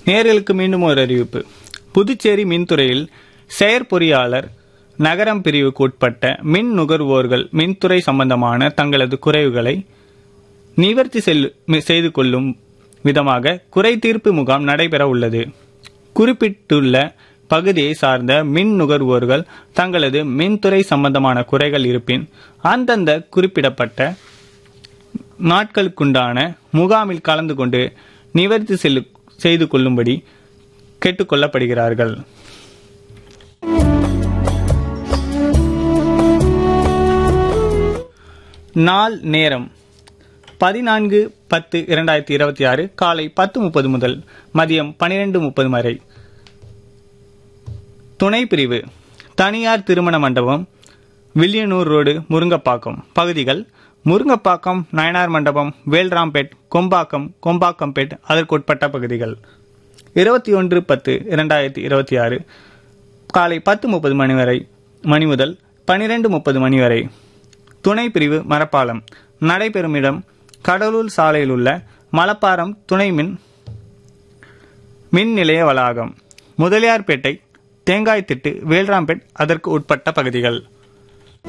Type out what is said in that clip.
நேர்களுக்கு மீண்டும் ஒரு அறிவிப்பு புதுச்சேரி மின்துறையில் செயற்பொறியாளர் நகரம் பிரிவுக்கு உட்பட்ட மின் நுகர்வோர்கள் மின்துறை சம்பந்தமான தங்களது குறைவுகளை நிவர்த்தி செல்- செய்து கொள்ளும் விதமாக குறை தீர்ப்பு முகாம் நடைபெற உள்ளது குறிப்பிட்டுள்ள பகுதியை சார்ந்த மின் நுகர்வோர்கள் தங்களது மின்துறை சம்பந்தமான குறைகள் இருப்பின் அந்தந்த குறிப்பிடப்பட்ட நாட்களுக்குண்டான முகாமில் கலந்து கொண்டு நிவர்த்தி செல்லு- செய்து கொள்ளும்படி கேட்டுக்கொள்ளப்படுகிறார்கள் நாள் நேரம் பதினான்கு பத்து இரண்டாயிரத்தி இருபத்தி ஆறு காலை பத்து முப்பது முதல் மதியம் பனிரெண்டு முப்பது வரை துணை பிரிவு தனியார் திருமண மண்டபம் வில்லியனூர் ரோடு முருங்கப்பாக்கம் பகுதிகள் முருங்கப்பாக்கம் நயனார் மண்டபம் வேல்ராம்பேட் கொம்பாக்கம் கொம்பாக்கம்பேட் அதற்குட்பட்ட பகுதிகள் இருபத்தி ஒன்று பத்து இரண்டாயிரத்தி இருபத்தி ஆறு காலை பத்து முப்பது மணி வரை மணி முதல் பனிரெண்டு முப்பது மணி வரை துணை பிரிவு மரப்பாலம் நடைபெறும் இடம் கடலூர் சாலையில் உள்ள மலப்பாரம் துணை மின் மின் நிலைய வளாகம் முதலியார்பேட்டை தேங்காய்த்திட்டு வேல்ராம்பேட் அதற்கு உட்பட்ட பகுதிகள்